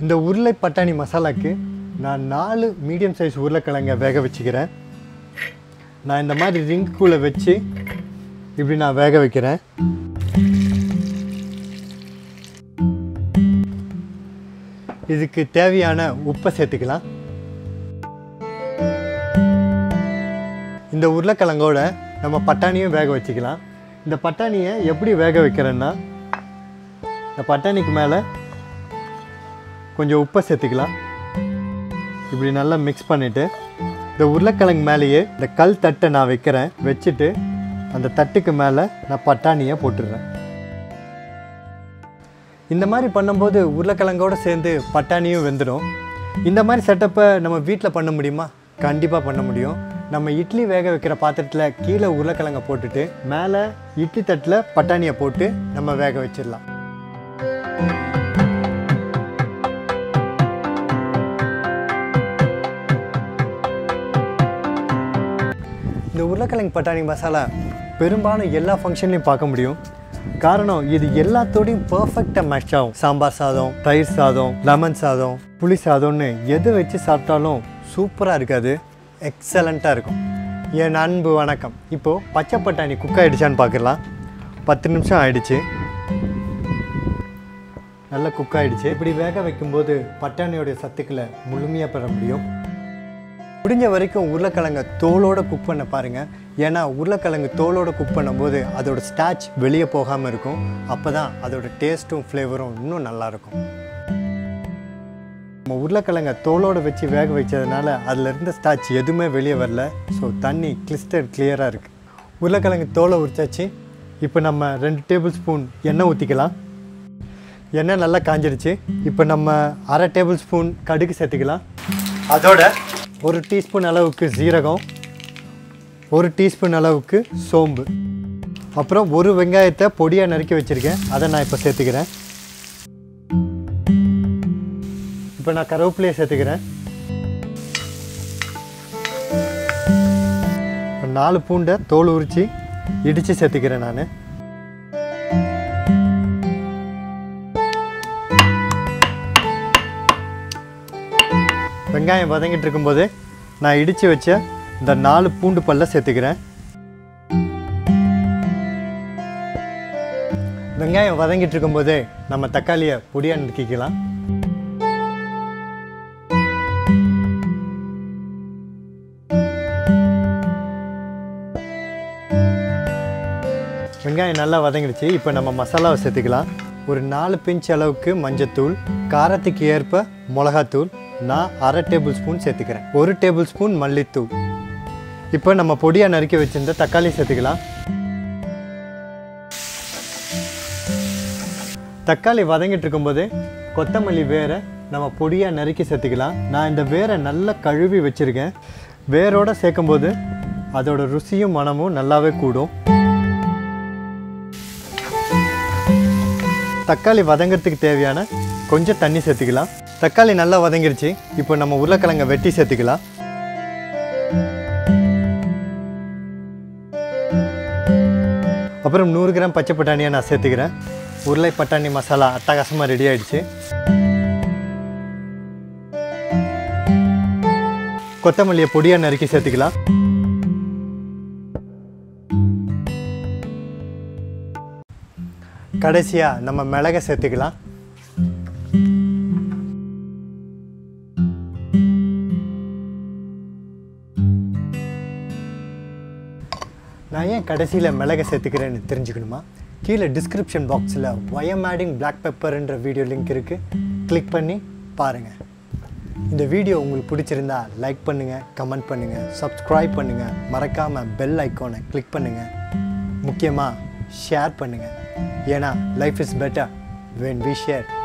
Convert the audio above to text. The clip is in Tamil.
இந்த உருளை பட்டாணி மசாலாக்கு நான் நாலு மீடியம் சைஸ் உருளைக்கிழங்க வேக வச்சுக்கிறேன் நான் இந்த மாதிரி ரிங்குக்குள்ளே வச்சு இப்படி நான் வேக வைக்கிறேன் இதுக்கு தேவையான உப்பை சேர்த்துக்கலாம் இந்த உருளைக்கிழங்கோட நம்ம பட்டாணியும் வேக வச்சுக்கலாம் இந்த பட்டாணியை எப்படி வேக வைக்கிறேன்னா இந்த பட்டாணிக்கு மேலே கொஞ்சம் உப்பை சேர்த்துக்கலாம் இப்படி நல்லா மிக்ஸ் பண்ணிவிட்டு இந்த உருளைக்கிழங்கு மேலேயே இந்த கல் தட்டை நான் வைக்கிறேன் வச்சுட்டு அந்த தட்டுக்கு மேலே நான் பட்டாணியை போட்டுடுறேன் இந்த மாதிரி பண்ணும்போது உருளைக்கிழங்கோடு சேர்ந்து பட்டாணியும் வெந்துடும் இந்த மாதிரி செட்டப்பை நம்ம வீட்டில் பண்ண முடியுமா கண்டிப்பாக பண்ண முடியும் நம்ம இட்லி வேக வைக்கிற பாத்திரத்தில் கீழே உருளைக்கிழங்க போட்டுட்டு மேலே இட்லி தட்டில் பட்டாணியை போட்டு நம்ம வேக வச்சிடலாம் இந்த உருளைக்கிழங்கு பட்டாணி மசாலா பெரும்பாலும் எல்லா ஃபங்க்ஷன்லையும் பார்க்க முடியும் காரணம் இது எல்லாத்தோடையும் பர்ஃபெக்டாக மேட்ச் ஆகும் சாம்பார் சாதம் தயிர் சாதம் லெமன் சாதம் புளி சாதம்னு எது வச்சு சாப்பிட்டாலும் சூப்பராக இருக்காது எக்ஸலண்ட்டாக இருக்கும் என் அன்பு வணக்கம் இப்போது பச்சை பட்டாணி குக் ஆகிடுச்சான்னு பார்க்கலாம் பத்து நிமிஷம் ஆயிடுச்சு நல்லா குக் ஆகிடுச்சு இப்படி வேக வைக்கும்போது பட்டாணியோடைய சத்துக்களை முழுமையாக பெற முடியும் முடிஞ்ச வரைக்கும் உருளைக்கிழங்க தோலோட குக் பண்ண பாருங்க ஏன்னா உருளைக்கிழங்கு தோலோட குக் பண்ணும்போது அதோட ஸ்டாச் வெளியே போகாமல் இருக்கும் அப்போ தான் அதோட டேஸ்ட்டும் ஃப்ளேவரும் இன்னும் நல்லா இருக்கும் நம்ம உருளைக்கிழங்க தோலோட வச்சு வேக வச்சதுனால அதில் இருந்த ஸ்டாச் எதுவுமே வெளியே வரல ஸோ தண்ணி கிளிஸ்டர் கிளியராக இருக்குது உருளைக்கிழங்கு தோலை உரிச்சாச்சு இப்போ நம்ம ரெண்டு டேபிள் ஸ்பூன் எண்ணெய் ஊற்றிக்கலாம் எண்ணெய் நல்லா காஞ்சிருச்சு இப்போ நம்ம அரை டேபிள் ஸ்பூன் கடுகு சேர்த்துக்கலாம் அதோட ஒரு டீஸ்பூன் அளவுக்கு சீரகம் ஒரு டீஸ்பூன் அளவுக்கு சோம்பு அப்புறம் ஒரு வெங்காயத்தை பொடியாக நறுக்கி வச்சுருக்கேன் அதை நான் இப்போ சேர்த்துக்கிறேன் இப்போ நான் கருவேப்பிலையை சேர்த்துக்கிறேன் இப்போ நாலு பூண்டை தோல் உரித்து இடித்து சேர்த்துக்கிறேன் நான் வெங்காயம் வதங்கிட்டு இருக்கும்போது நான் இடித்து வச்ச இந்த நாலு பூண்டு பல்ல சேர்த்துக்கிறேன் வெங்காயம் வதங்கிட்டு இருக்கும்போதே நம்ம தக்காளியை பொடியாக நறுக்கிக்கலாம் வெங்காயம் நல்லா வதங்கிடுச்சு இப்போ நம்ம மசாலாவை சேர்த்துக்கலாம் ஒரு நாலு பிஞ்ச் அளவுக்கு மஞ்சத்தூள் காரத்துக்கு ஏற்ப மிளகாத்தூள் நான் அரை டேபிள் ஸ்பூன் சேர்த்துக்கிறேன் ஒரு டேபிள் ஸ்பூன் மல்லித்தூள் இப்போ நம்ம பொடியாக நறுக்கி வச்சிருந்த தக்காளி சேர்த்துக்கலாம் தக்காளி வதங்கிட்டு இருக்கும்போது கொத்தமல்லி வேரை நம்ம பொடியாக நறுக்கி சேர்த்துக்கலாம் நான் இந்த வேரை நல்லா கழுவி வச்சுருக்கேன் வேரோட சேர்க்கும்போது அதோட ருசியும் மனமும் நல்லாவே கூடும் தக்காளி வதங்கிறதுக்கு தேவையான கொஞ்சம் தண்ணி சேர்த்துக்கலாம் தக்காளி நல்லா வதங்கிருச்சு இப்போ நம்ம உருளைக்கிழங்க வெட்டி சேர்த்துக்கலாம் அப்புறம் நூறு கிராம் பச்சை பட்டாணியை நான் சேர்த்துக்கிறேன் உருளை பட்டாணி மசாலா அட்டகாசமாக ரெடி ஆயிடுச்சு கொத்தமல்லியை பொடியாக நறுக்கி சேர்த்துக்கலாம் கடைசியாக நம்ம மிளகை சேர்த்துக்கலாம் நான் ஏன் கடைசியில் மிளகை சேர்த்துக்கிறேன்னு தெரிஞ்சுக்கணுமா கீழே டிஸ்கிரிப்ஷன் பாக்ஸில் ஒயம் ஆடிங் பிளாக் பெப்பர்ன்ற வீடியோ லிங்க் இருக்குது கிளிக் பண்ணி பாருங்கள் இந்த வீடியோ உங்களுக்கு பிடிச்சிருந்தா லைக் பண்ணுங்கள் கமெண்ட் பண்ணுங்கள் சப்ஸ்கிரைப் பண்ணுங்கள் மறக்காமல் பெல் ஐக்கானை கிளிக் பண்ணுங்கள் முக்கியமாக ஷேர் பண்ணுங்கள் ஏன்னா life is better when we share